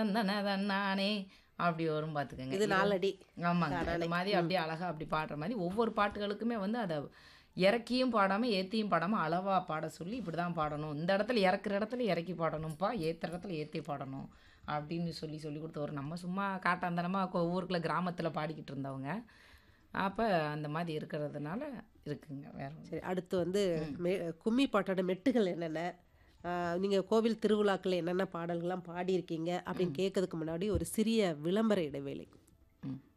நானே அப்படி வரும் பார்த்துக்கங்க இது நாலடி ஆமாங்க அந்த மாதிரி அப்படியே அழகா அப்படி பாடுற மாதிரி ஒவ்வொரு பாட்டுகளுக்குமே வந்து அதை இறக்கியும் பாடாமல் ஏற்றியும் பாடாமல் அளவாக பாட சொல்லி இப்படி தான் பாடணும் இந்த இடத்துல இறக்குற இடத்துல இறக்கி பாடணும்ப்பா ஏற்றுற இடத்துல ஏற்றி பாடணும் அப்படின்னு சொல்லி சொல்லி கொடுத்த ஒரு நம்ம சும்மா காட்டாந்தனமாக ஊருக்குள்ள கிராமத்தில் பாடிக்கிட்டு இருந்தவங்க அப்போ அந்த மாதிரி இருக்கிறதுனால இருக்குங்க வேற ஒண்ணும் சரி அடுத்து வந்து மெ கும்மி பாட்டோட மெட்டுகள் என்னென்ன ஆஹ் நீங்க கோவில் திருவிழாக்கள் என்னென்ன பாடல்கள்லாம் பாடியிருக்கீங்க அப்படின்னு கேட்கறதுக்கு முன்னாடி ஒரு சிறிய விளம்பர இடைவேளை ம்